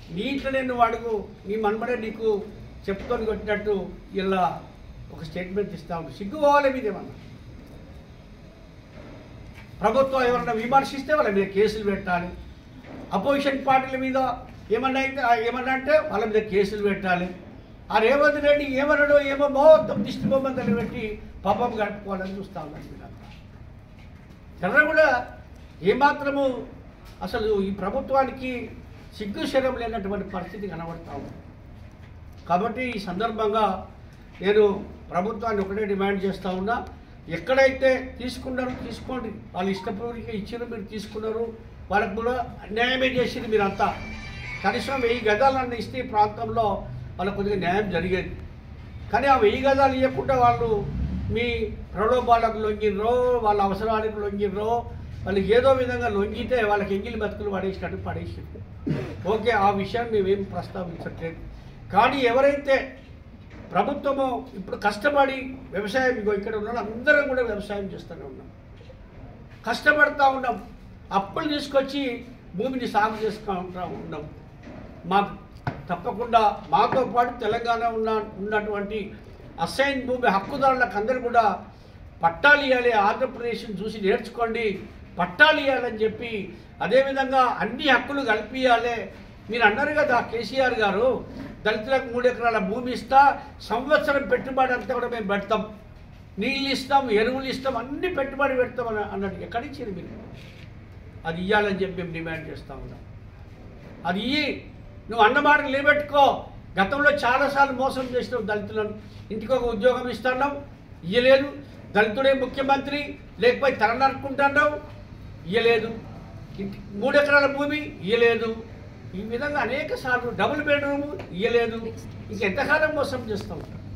నీ ఇంట్లోనే నువ్వు అడుగు నీ మనమడే నీకు చెప్పుకొని కొట్టినట్టు ఇలా ఒక స్టేట్మెంట్ ఇస్తా ఉంది సిగ్గు పోవాలి మీదేమన్నా ప్రభుత్వం ఎవరన్నా విమర్శిస్తే వాళ్ళ మీద కేసులు పెట్టాలి అపోజిషన్ పార్టీల మీద ఏమన్నా అయితే ఏమన్నా అంటే వాళ్ళ మీద కేసులు పెట్టాలి ఆ రేవంత్ రెడ్డి ఏమన్నాడో ఏమో మొత్తం దిష్టి బొమ్మలు పెట్టి పాపం గడుపుకోవాలని చూస్తా ఉన్నాను మీరంతా జనం కూడా ఏమాత్రము అసలు ఈ ప్రభుత్వానికి సిగ్గు శరం లేనటువంటి పరిస్థితి కనబడతా ఉంది కాబట్టి ఈ సందర్భంగా నేను ప్రభుత్వాన్ని ఒకటే డిమాండ్ చేస్తూ ఉన్నా ఎక్కడైతే తీసుకున్నారో తీసుకోండి వాళ్ళు ఇష్టపూర్వకంగా ఇచ్చారు మీరు తీసుకున్నారు వాళ్ళకు కూడా అన్యాయమే చేసింది మీరంతా కనీసం వెయ్యి గదాలన్న ఇస్తే ఈ ప్రాంతంలో వాళ్ళకు కొద్దిగా న్యాయం జరిగేది కానీ ఆ వెయ్యి గదాలు ఇవ్వకుండా వాళ్ళు మీ ప్రలోభాలకు లొంగిర్రో వాళ్ళ అవసరానికి లొంగిర్రో వాళ్ళకి ఏదో విధంగా లొంగితే వాళ్ళకి ఎంగిలి బతుకులు పడేసినట్టు పడేసి ఓకే ఆ విషయాన్ని మేమేం ప్రస్తావించట్లేదు కానీ ఎవరైతే ప్రభుత్వము ఇప్పుడు కష్టపడి వ్యవసాయం ఇగో ఇక్కడ ఉన్న అందరం కూడా వ్యవసాయం చేస్తూనే ఉన్నాం కష్టపడతా ఉన్నాం అప్పులు తీసుకొచ్చి భూమిని సాగు చేసుకుంటా ఉన్నాం మా తప్పకుండా మాతో పాటు తెలంగాణ ఉన్న ఉన్నటువంటి అసైన్ భూమి హక్కుదారులకు అందరూ కూడా పట్టాలు ఇవ్వాలి ఆంధ్రప్రదేశ్ని చూసి నేర్చుకోండి పట్టాలు ఇవ్వాలని చెప్పి అదేవిధంగా అన్ని హక్కులు కల్పియాలి మీరు అన్నారు కదా కేసీఆర్ గారు దళితులకు మూడు ఎకరాల భూమి ఇస్తా సంవత్సరం పెట్టుబడి అంతా కూడా మేము పెడతాం నీళ్ళు ఇస్తాం ఎరువులు ఇస్తాం అన్ని పెట్టుబడి పెడతాం అని అన్నట్టు ఎక్కడి నుంచి మీరు అది ఇవ్వాలని చెప్పి మేము డిమాండ్ చేస్తా ఉన్నాం అది ఇయ్యి నువ్వు అన్నమాట నిలబెట్టుకో గతంలో చాలాసార్లు మోసం చేసినావు దళితులను ఇంటికి ఒక ఉద్యోగం ఇస్తున్నావు ఇయ్యలేదు దళితుడే ముఖ్యమంత్రి లేకపోతే తల నరుక్కుంటున్నావు ఇయ్యలేదు ఇంటి మూడు ఎకరాల భూమి ఇయ్యలేదు ఈ విధంగా అనేక సార్లు డబుల్ బెడ్రూమ్ ఇయ్యలేదు ఇంకెంతకాలం మోసం చేస్తూ ఉంటాం